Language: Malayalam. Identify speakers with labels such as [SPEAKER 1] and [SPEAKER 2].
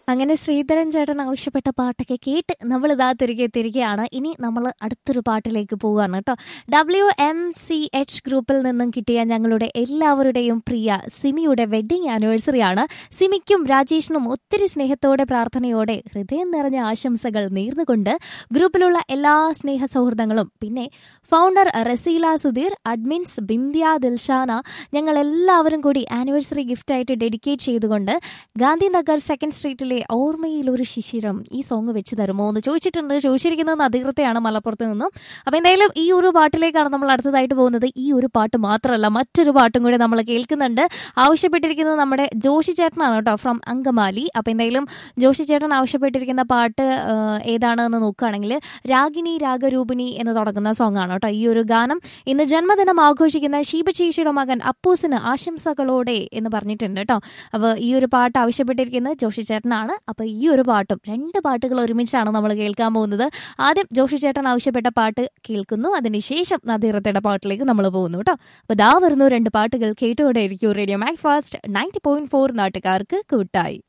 [SPEAKER 1] അങ്ങനെ ശ്രീധരൻ ചേട്ടൻ ആവശ്യപ്പെട്ട പാട്ടൊക്കെ കേട്ട് നമ്മൾ ഇതാ തിരികെ എത്തിയിരിക്കുകയാണ് ഇനി നമ്മൾ അടുത്തൊരു പാട്ടിലേക്ക് പോവുകയാണ് കേട്ടോ ഡബ്ല്യു എം സി എച്ച് ഗ്രൂപ്പിൽ നിന്നും കിട്ടിയ ഞങ്ങളുടെ എല്ലാവരുടെയും പ്രിയ സിമിയുടെ വെഡിങ് ആനിവേഴ്സറി ആണ് സിമിക്കും രാജേഷിനും ഒത്തിരി സ്നേഹത്തോടെ പ്രാർത്ഥനയോടെ ഹൃദയം നിറഞ്ഞ ആശംസകൾ നേർന്നുകൊണ്ട് ഗ്രൂപ്പിലുള്ള എല്ലാ സ്നേഹ സൗഹൃദങ്ങളും പിന്നെ ഫൗണ്ടർ റസീല സുധീർ അഡ്മിൻസ് ബിന്ദ്യ ദിൽഷാന ഞങ്ങൾ എല്ലാവരും കൂടി ആനിവേഴ്സറി ഗിഫ്റ്റായിട്ട് ഡെഡിക്കേറ്റ് ചെയ്തുകൊണ്ട് ഗാന്ധിനഗർ സെക്കൻഡ് സ്ട്രീറ്റിലെ ഓർമ്മയിൽ ഒരു ശിശിരം ഈ സോങ് വെച്ച് തരുമോ എന്ന് ചോദിച്ചിട്ടുണ്ട് ചോദിച്ചിരിക്കുന്നത് അധികൃതയാണ് മലപ്പുറത്ത് നിന്നും അപ്പൊ എന്തായാലും ഈ ഒരു പാട്ടിലേക്കാണ് നമ്മൾ അടുത്തതായിട്ട് പോകുന്നത് ഈ ഒരു പാട്ട് മാത്രമല്ല മറ്റൊരു പാട്ടും കൂടി നമ്മൾ കേൾക്കുന്നുണ്ട് ആവശ്യപ്പെട്ടിരിക്കുന്നത് നമ്മുടെ ജോഷി ചേട്ടനാണ് കേട്ടോ ഫ്രം അങ്കമാലി അപ്പൊ എന്തായാലും ജോഷി ചേട്ടൻ ആവശ്യപ്പെട്ടിരിക്കുന്ന പാട്ട് ആ, ഏതാണെന്ന് നോക്കുകയാണെങ്കിൽ രാഗിണി രാഗരൂപിണി എന്ന് തുടങ്ങുന്ന സോങ് ആണ് കേട്ടോ ഈ ഒരു ഗാനം ഇന്ന് ജന്മദിനം ആഘോഷിക്കുന്ന ഷീബ ചേച്ചിയുടെ മകൻ അപ്പൂസിന് ആശംസകളോടെ എന്ന് പറഞ്ഞിട്ടുണ്ട് കേട്ടോ അപ്പോൾ ഈ ഒരു പാട്ട് ആവശ്യപ്പെട്ടിരിക്കുന്നത് ജോഷി ചേട്ടനാണ് അപ്പോൾ ഈ ഒരു പാട്ടും രണ്ട് പാട്ടുകൾ ഒരുമിച്ചാണ് നമ്മൾ കേൾക്കാൻ പോകുന്നത് ആദ്യം ജോഷി ചേട്ടൻ ആവശ്യപ്പെട്ട പാട്ട് കേൾക്കുന്നു അതിനുശേഷം നദീറത്തയുടെ പാട്ടിലേക്ക് നമ്മൾ പോകുന്നു കേട്ടോ അപ്പോൾ ദാ വരുന്നു രണ്ട് പാട്ടുകൾ കേട്ടുകൊണ്ടേയിരിക്കും radio Mac fast ninety point four നാട്ടുകാർക്ക് കൂട്ടായി